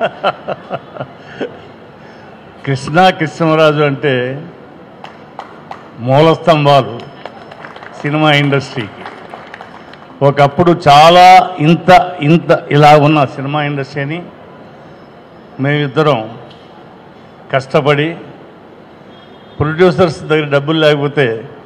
కృష్ణ కృష్ణరాజు అంటే మూల స్తంభాలు సినిమా ఇండస్ట్రీకి ఒకప్పుడు చాలా ఇంత ఇంత ఇలా ఉన్న సినిమా ఇండస్ట్రీని మేమిద్దరం కష్టపడి ప్రొడ్యూసర్స్ దగ్గర డబ్బులు లేకపోతే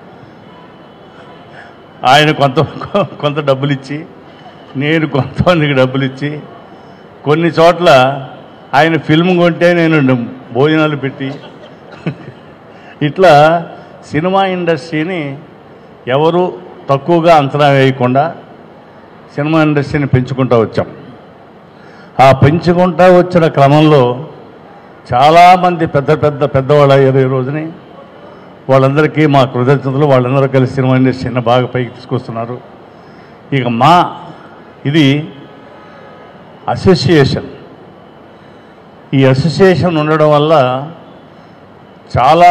ఆయన కొంత కొంత డబ్బులు ఇచ్చి నేను కొంతమందికి డబ్బులు ఇచ్చి కొన్ని చోట్ల ఆయన ఫిల్మ్ కొంటే నేను భోజనాలు పెట్టి ఇట్లా సినిమా ఇండస్ట్రీని ఎవరు తక్కువగా అంచనా వేయకుండా సినిమా ఇండస్ట్రీని పెంచుకుంటూ వచ్చాం ఆ పెంచుకుంటూ వచ్చిన క్రమంలో చాలామంది పెద్ద పెద్ద పెద్దవాళ్ళు అయ్యారు ఈ రోజుని వాళ్ళందరికీ మా కృతజ్ఞతలు వాళ్ళందరూ కలిసి సినిమా ఇండస్ట్రీని బాగా పైకి తీసుకొస్తున్నారు ఇక మా ఇది అసోసియేషన్ ఈ అసోసియేషన్ ఉండడం వల్ల చాలా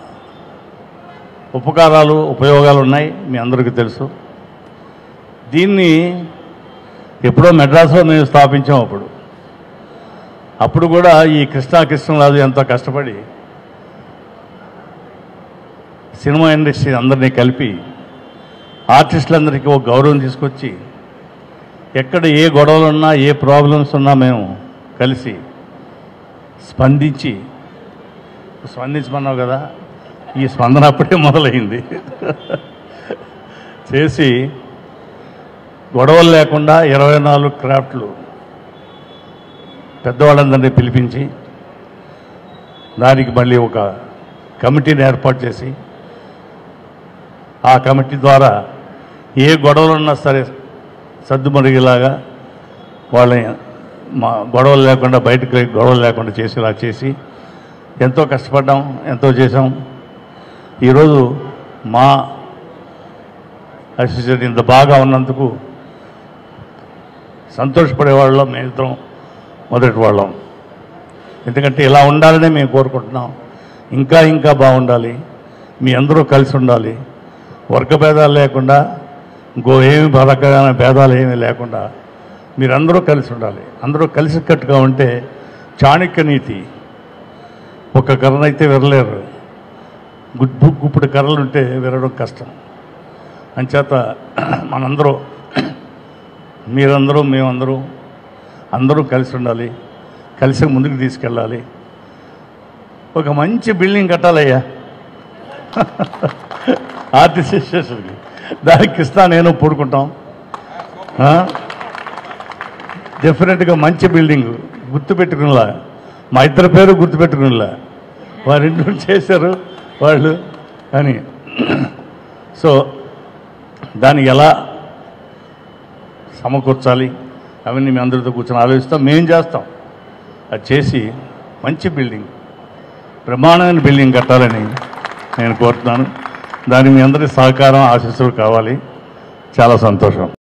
ఉపకారాలు ఉపయోగాలు ఉన్నాయి మీ అందరికీ తెలుసు దీన్ని ఎప్పుడో మెడ్రాస్లో మేము స్థాపించాం అప్పుడు అప్పుడు కూడా ఈ కృష్ణా కృష్ణరాజు ఎంతో కష్టపడి సినిమా ఇండస్ట్రీ అందరినీ కలిపి ఆర్టిస్టులందరికీ ఒక గౌరవం తీసుకొచ్చి ఎక్కడ ఏ గొడవలు ఉన్నా ఏ ప్రాబ్లమ్స్ ఉన్నా మేము కలిసి స్పందించి స్పందించమన్నావు కదా ఈ స్పందన అప్పుడే మొదలైంది చేసి గొడవలు లేకుండా ఇరవై నాలుగు క్రాఫ్ట్లు పెద్దవాళ్ళందరినీ పిలిపించి దానికి మళ్ళీ ఒక కమిటీని ఏర్పాటు చేసి ఆ కమిటీ ద్వారా ఏ గొడవలు ఉన్నా సరే సర్దుమరిగేలాగా వాళ్ళని మా గొడవలు లేకుండా బయటకు లే- గొడవలు లేకుండా చేసేలా చేసి ఎంతో కష్టపడ్డాం ఎంతో చేసాం ఈరోజు మా అసోసియేషన్ ఇంత బాగా ఉన్నందుకు సంతోషపడేవాళ్ళం మేమిద్దరం మొదటి వాళ్ళం ఎందుకంటే ఇలా ఉండాలనే మేము కోరుకుంటున్నాం ఇంకా ఇంకా బాగుండాలి మీ అందరూ కలిసి ఉండాలి వర్గ భేదాలు లేకుండా ఇంకో ఏమి బలకమైన భేదాలు ఏమీ లేకుండా మీరందరూ కలిసి ఉండాలి అందరూ కలిసి కట్టుగా ఉంటే చాణక్య నీతి ఒక కర్రనైతే విరలేరు గుడ్డు గుప్పుడు కర్రలు ఉంటే విరడం కష్టం అంచేత మనందరూ మీరందరూ మేమందరూ అందరూ కలిసి ఉండాలి కలిసి ముందుకు తీసుకెళ్ళాలి ఒక మంచి బిల్డింగ్ కట్టాలయ్యా ఆర్టిస్ట్ స్టేషన్కి దానికి ఇస్తా నేను పూడుకుంటాం డెఫినెట్గా మంచి బిల్డింగ్ గుర్తుపెట్టుకునేలా మా ఇద్దరి పేరు గుర్తుపెట్టుకునేలా వారింటి చేశారు వాళ్ళు అని సో దాన్ని ఎలా సమకూర్చాలి అవన్నీ మీ అందరితో కూర్చొని ఆలోచిస్తాం మేం చేస్తాం అది చేసి మంచి బిల్డింగ్ బ్రహ్మాండమైన బిల్డింగ్ కట్టాలని నేను కోరుతున్నాను దానికి మీ అందరి సహకారం ఆశీస్సులు కావాలి చాలా సంతోషం